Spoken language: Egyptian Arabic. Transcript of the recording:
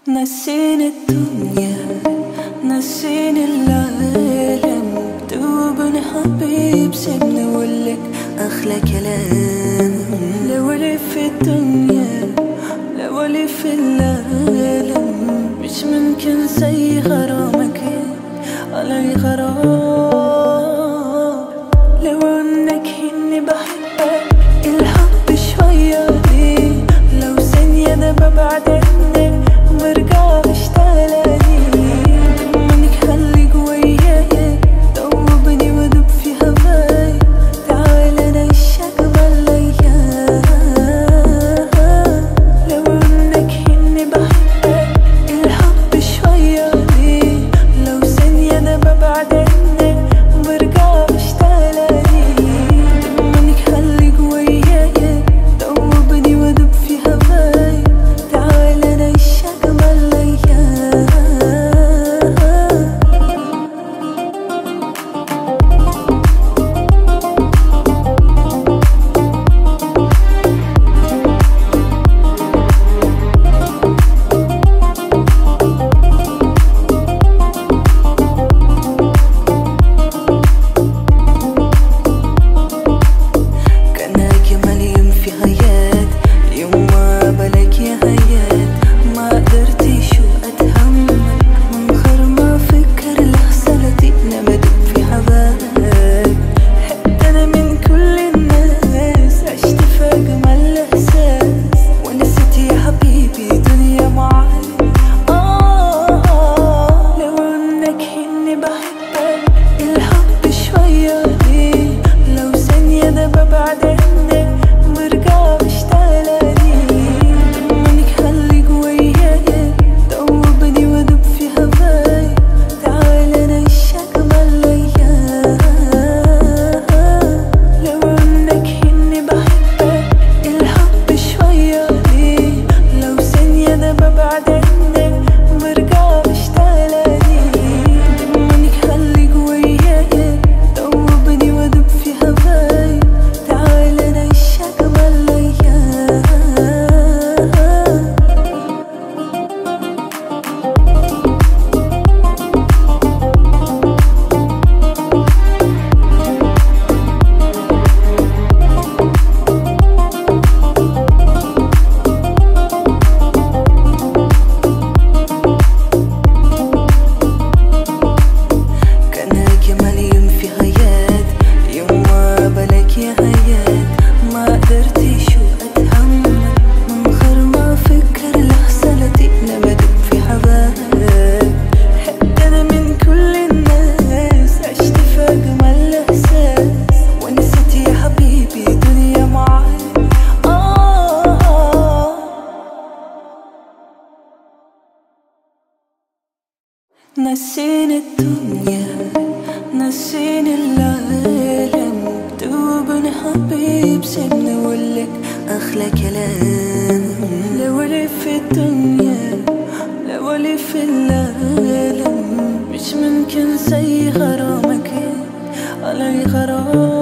نسيني الدنيا نسيني العالم دوبني حبيب سيبني اقولك احلى كلام لو لي في الدنيا لو لي في العالم مش ممكن زي غرامك علي غرام لو انك اني بحبك الحب شوية لي لو ثانية انا ببعد عنك برجع اشتغلني منك خليك وياي دوبني ودوب في هواي تعال نعيشك بالايام لو انك اني بحبك الحب شوية لي لو ثانية انا ببعد عنك برجع اشتغلني منك خليك وياي دوبني ودوب في هواي تعال نعيشك بالايام كان أجمل يوم في حياة يوم ما بلاك يا حياة ما قدرتش أتحمل من غير ما أفكر لحظتي أنا في حباك حتى أنا من كل الناس عشت في أجمل إحساس ونسيت يا حبيبي دنيا معاك آه لو إنك إني بحبك الحب شوية ليه لو ثانية أنا ببعد عنك برجع اشتغلني منك خليك وياي دوبني ودوب في هواي تعال نعيشك بالايام لو انك اني بحبك الحب شوية ليه لو ثانية انا ببعد عنك برجع اشتغلني منك خليك وياي دوبني ودوب في هواي تعال نعيشك بالايام كان أجمل يوم في حياتي يوم ما بلاك يا حياة ما قدرتش أتحمل من غير ما أفكر لحظتي أنا بدوب في حباك حتى أنا من كل الناس عشت في أجمل إحساس ونسيت يا حبيبي دنيا معاك آه نسيني الدنيا نسيني العالم دوبني حبيب سيبني اقولك احلى كلام لو لي في الدنيا لو لي في العالم مش ممكن زي غرامك علي غرام